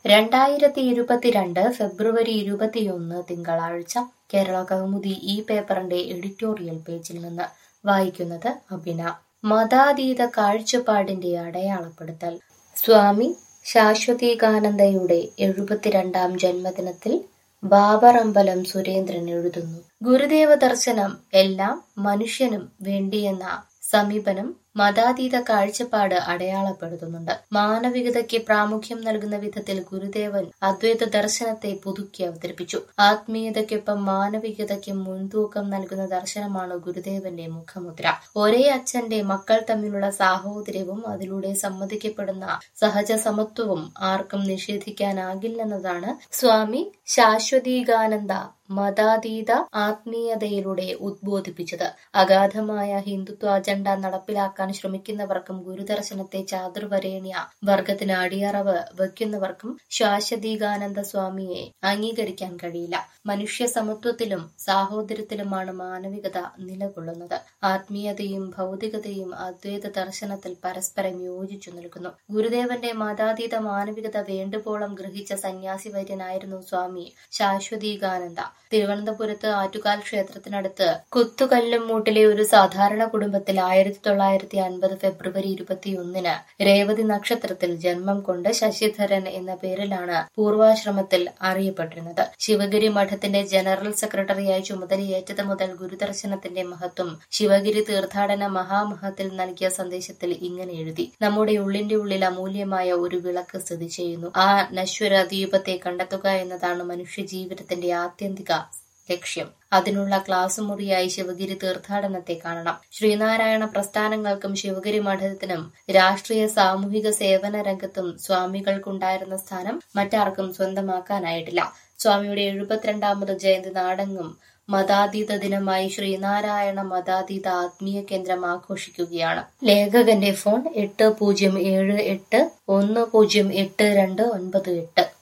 രണ്ടായിരത്തി ഇരുപത്തിരണ്ട് ഫെബ്രുവരി ഇരുപത്തിയൊന്ന് തിങ്കളാഴ്ച കേരള കൗമുദി ഈ പേപ്പറിന്റെ എഡിറ്റോറിയൽ പേജിൽ നിന്ന് വായിക്കുന്നത് അഭിന മതാതീത കാഴ്ചപ്പാടിന്റെ അടയാളപ്പെടുത്തൽ സ്വാമി ശാശ്വതീകാനന്ദയുടെ എഴുപത്തിരണ്ടാം ജന്മദിനത്തിൽ ബാബറമ്പലം സുരേന്ദ്രൻ എഴുതുന്നു ഗുരുദേവ ദർശനം എല്ലാം മനുഷ്യനും വേണ്ടിയെന്ന സമീപനം മതാതീത കാഴ്ചപ്പാട് അടയാളപ്പെടുത്തുന്നുണ്ട് മാനവികതയ്ക്ക് പ്രാമുഖ്യം നൽകുന്ന വിധത്തിൽ ഗുരുദേവൻ അദ്വൈത ദർശനത്തെ പുതുക്കി അവതരിപ്പിച്ചു ആത്മീയതയ്ക്കൊപ്പം മാനവികതയ്ക്ക് മുൻതൂക്കം നൽകുന്ന ദർശനമാണ് ഗുരുദേവന്റെ മുഖമുദ്ര ഒരേ അച്ഛന്റെ മക്കൾ തമ്മിലുള്ള സാഹോദര്യവും അതിലൂടെ സമ്മതിക്കപ്പെടുന്ന സഹജ സമത്വവും ആർക്കും നിഷേധിക്കാനാകില്ലെന്നതാണ് സ്വാമി ശാശ്വതീകാനന്ദ മതാതീത ആത്മീയതയിലൂടെ ഉദ്ബോധിപ്പിച്ചത് അഗാധമായ ഹിന്ദുത്വ അജണ്ട നടപ്പിലാക്കാൻ ശ്രമിക്കുന്നവർക്കും ഗുരുദർശനത്തെ ചാതുർവരേണ്യ വർഗത്തിന് അടിയറവ് വയ്ക്കുന്നവർക്കും ശാശ്വതീകാനന്ദ സ്വാമിയെ അംഗീകരിക്കാൻ കഴിയില്ല മനുഷ്യ സമത്വത്തിലും സാഹോദര്യത്തിലുമാണ് മാനവികത നിലകൊള്ളുന്നത് ആത്മീയതയും ഭൗതികതയും അദ്വൈത ദർശനത്തിൽ പരസ്പരം യോജിച്ചു നിൽക്കുന്നു ഗുരുദേവന്റെ മതാതീത മാനവികത വേണ്ടുവോളം ഗ്രഹിച്ച സന്യാസി വര്യനായിരുന്നു സ്വാമി ശാശ്വതീകാനന്ദ തിരുവനന്തപുരത്ത് ആറ്റുകാൽ ക്ഷേത്രത്തിനടുത്ത് കുത്തുകല്ലുമൂട്ടിലെ ഒരു സാധാരണ കുടുംബത്തിൽ ആയിരത്തി തൊള്ളായിരത്തി അൻപത് ഫെബ്രുവരി ഇരുപത്തിയൊന്നിന് രേവതി നക്ഷത്രത്തിൽ ജന്മം കൊണ്ട് ശശിധരൻ എന്ന പേരിലാണ് പൂർവാശ്രമത്തിൽ അറിയപ്പെട്ടിരുന്നത് ശിവഗിരി മഠത്തിന്റെ ജനറൽ സെക്രട്ടറിയായി ചുമതലയേറ്റത് മുതൽ ഗുരുദർശനത്തിന്റെ മഹത്വം ശിവഗിരി തീർത്ഥാടന മഹാമഹത്തിൽ നൽകിയ സന്ദേശത്തിൽ ഇങ്ങനെ എഴുതി നമ്മുടെ ഉള്ളിന്റെ ഉള്ളിൽ അമൂല്യമായ ഒരു വിളക്ക് സ്ഥിതി ചെയ്യുന്നു ആ നശ്വര ദീപത്തെ കണ്ടെത്തുക എന്നതാണ് മനുഷ്യ ജീവിതത്തിന്റെ ആത്യന്തിക ലക്ഷ്യം അതിനുള്ള ക്ലാസ് മുറിയായി ശിവഗിരി തീർത്ഥാടനത്തെ കാണണം ശ്രീനാരായണ പ്രസ്ഥാനങ്ങൾക്കും ശിവഗിരി മഠത്തിനും രാഷ്ട്രീയ സാമൂഹിക സേവന രംഗത്തും സ്വാമികൾക്കുണ്ടായിരുന്ന സ്ഥാനം മറ്റാർക്കും സ്വന്തമാക്കാനായിട്ടില്ല സ്വാമിയുടെ എഴുപത്തിരണ്ടാമത് ജയന്തി നാടെങ്ങും മതാതീത ദിനമായി ശ്രീനാരായണ മതാതീത ആത്മീയ കേന്ദ്രം ആഘോഷിക്കുകയാണ് ലേഖകന്റെ ഫോൺ എട്ട് പൂജ്യം ഏഴ് എട്ട് ഒന്ന് പൂജ്യം എട്ട് രണ്ട് ഒൻപത് എട്ട്